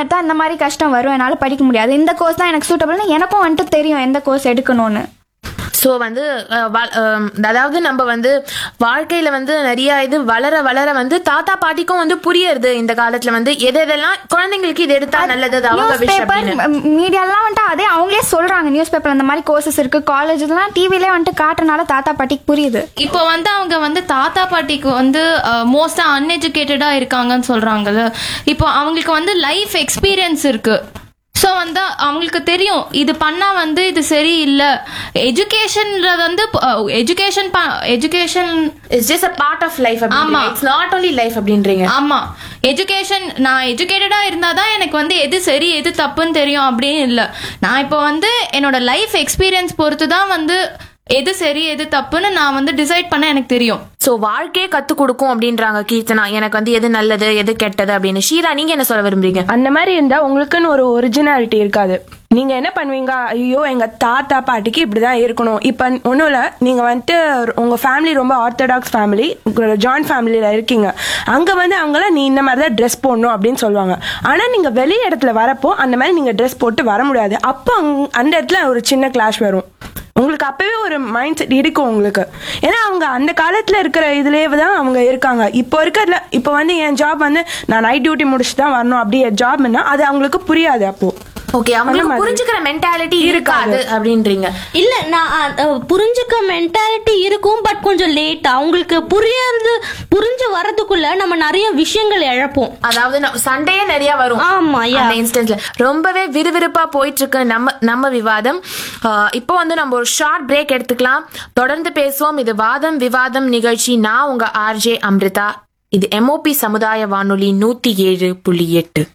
எடுத்தா இந்த மாதிரி கஷ்டம் வரும் என்னால் படிக்க முடியாது இந்த கோர்ஸ் தான் எனக்கு சூட்டபிள்னு எனக்கும் வந்துட்டு தெரியும் எந்த கோர்ஸ் எடுக்கணும்னு ஸோ வந்து அஹ், வ- அஹ், அதாவது நம்ம வந்து வாழ்க்கையில வந்து நிறைய இது வளர வளர வந்து தாத்தா பாட்டிக்கும் வந்து புரியுது இந்த காலத்துல வந்து எது எதெல்லாம் குழந்தைங்களுக்கு இது எடுத்தா நல்லது அது அவங்க நியூஸ் விஷயம் பேப்பர் அப்படின்னு மீடியாலாம் வந்துட்டு அதே அவங்களே சொல்றாங்க நியூஸ் பேப்பர் அந்த மாதிரி கோர்சஸ் இருக்கு காலேஜ்லாம் டிவிலே வந்துட்டு காட்டுறனால தாத்தா பாட்டிக்கு புரியுது இப்போ வந்து அவங்க வந்து தாத்தா பாட்டிக்கு வந்து மோஸ்டா அன்எஜுகேட்டடா இருக்காங்கன்னு சொல்றாங்கல்ல இப்போ அவங்களுக்கு வந்து லைஃப் எக்ஸ்பீரியன்ஸ் இருக்கு ஸோ வந்து அவங்களுக்கு தெரியும் இது பண்ணா வந்து இது சரியில்லை எஜுகேஷன்ல வந்து education education it's just a part of life ஆமா. இட்ஸ் நாட் only லைஃப் அப்படின்றீங்க ஆமா எஜுகேஷன் நான் எஜுகேட்டடா இருந்தாதான் எனக்கு வந்து எது சரி எது தப்புன்னு தெரியும் அப்படின்னு இல்லை நான் இப்போ வந்து என்னோட லைஃப் எக்ஸ்பீரியன்ஸ் பொறுத்து தான் வந்து எது சரி எது தப்புன்னு நான் வந்து டிசைட் பண்ண எனக்கு தெரியும் ஸோ வாழ்க்கையே கத்து கொடுக்கும் அப்படின்றாங்க கீர்த்தனா எனக்கு வந்து எது நல்லது எது கெட்டது அப்படின்னு ஷீரா நீங்க என்ன சொல்ல விரும்புறீங்க அந்த மாதிரி இருந்தா உங்களுக்குன்னு ஒரு ஒரிஜினாலிட்டி இருக்காது நீங்க என்ன பண்ணுவீங்க ஐயோ எங்க தாத்தா பாட்டிக்கு இப்படிதான் இருக்கணும் இப்ப ஒன்றும் இல்லை நீங்க வந்துட்டு உங்க ஃபேமிலி ரொம்ப ஆர்த்தடாக்ஸ் ஃபேமிலி ஜாயின்ட் ஃபேமிலியில இருக்கீங்க அங்க வந்து அவங்களாம் நீ இந்த மாதிரி தான் ட்ரெஸ் போடணும் அப்படின்னு சொல்லுவாங்க ஆனா நீங்க வெளி இடத்துல வரப்போ அந்த மாதிரி நீங்க ட்ரெஸ் போட்டு வர முடியாது அப்போ அங்க- அந்த இடத்துல ஒரு சின்ன கிளாஷ் வரும் உங்களுக்கு அப்பவே ஒரு மைண்ட் செட் இருக்கும் உங்களுக்கு ஏன்னா அவங்க அந்த காலத்துல இருக்கிற இதுலயே தான் அவங்க இருக்காங்க இப்போ இருக்கிறதுல இப்போ வந்து என் ஜாப் வந்து நான் நைட் டியூட்டி முடிச்சுட்டு தான் வரணும் அப்படி ஜாப்னா அது அவங்களுக்கு புரியாது அப்போ ஓகே அவங்களுக்கு மாதிரி. புரிஞ்சுக்கிற மென்டாலிட்டி இருக்காது அப்படின்றீங்க இல்ல நான் அஹ், புரிஞ்சுக்க மென்டாலிட்டி இருக்கும் பட் கொஞ்சம் லேட்டா அவங்களுக்கு புரியாது புரிஞ்சு வரதுக்குள்ள நம்ம நிறைய விஷயங்கள் இழப்போம் அதாவது ந- சண்டையே நிறைய வரும் ஆமா, yeah. அந்த இன்ஸ்டன்ஸ்ல ரொம்பவே விறுவிறுப்பா போயிட்டு இருக்கு நம்ம நம்ம விவாதம் ஆஹ் இப்போ வந்து நம்ம ஒரு ஷார்ட் பிரேக் எடுத்துக்கலாம் தொடர்ந்து பேசுவோம் இது வாதம் விவாதம் நிகழ்ச்சி நான் உங்க ஆர்ஜே அம்ரிதா இது எம்ஓபி சமுதாய வானொலி நூத்தி ஏழு புள்ளி எட்டு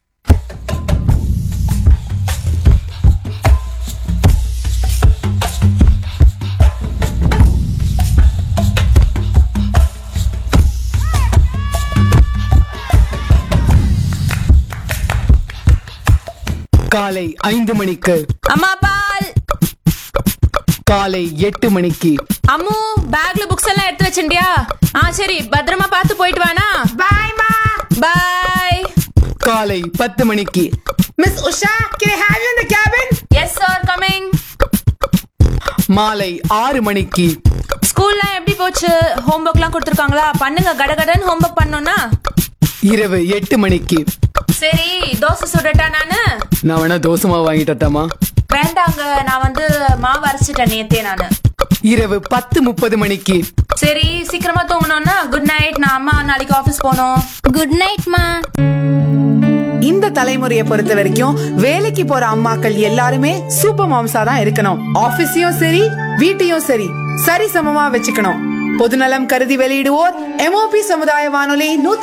காலை ஐந்து மணிக்கு அம்மா பால் காலை எட்டு மணிக்கு அம்மு பேக்ல புக்ஸ் எல்லாம் எடுத்து வச்சிண்டியா ஆ சரி பத்திரமா பார்த்து போயிட்டு வானா பாய் மா பாய் காலை பத்து மணிக்கு Miss Usha, can I have you in the cabin? Yes sir coming மாலை ஆறு மணிக்கு ஸ்கூல்லாம் எப்படி போச்சு ஹோம்ஒர்க்லாம் கொடுத்துருக்காங்களா பண்ணுங்க கடகடன் ஹோம்ஒர்க் பண்ணோம்னா இரவு எட்டு மணிக்கு சரி தோசை சுடட்டா நானு நான் வேணா தோசமா வாங்கிட்டட்டாமா வேண்டாங்க நான் வந்து மாவு அரைச்சிட்டேன் நேத்தே நானு இரவு பத்து முப்பது மணிக்கு சரி சீக்கிரமா தூங்கணும்னா குட் நைட் நான் அம்மா நாளைக்கு ஆபீஸ் போகணும் குட் நைட் மா இந்த தலைமுறையை பொறுத்த வரைக்கும் வேலைக்கு போற அம்மாக்கள் எல்லாருமே சூப்பர் மாம்ஸா தான் இருக்கணும் ஆபீஸையும் சரி வீட்டையும் சரி சரி சமமா வச்சுக்கணும் பொதுநலம் கருதி வெளியிடுவோர் எம்ஓபி சமுதாய வானொலி நூத்தி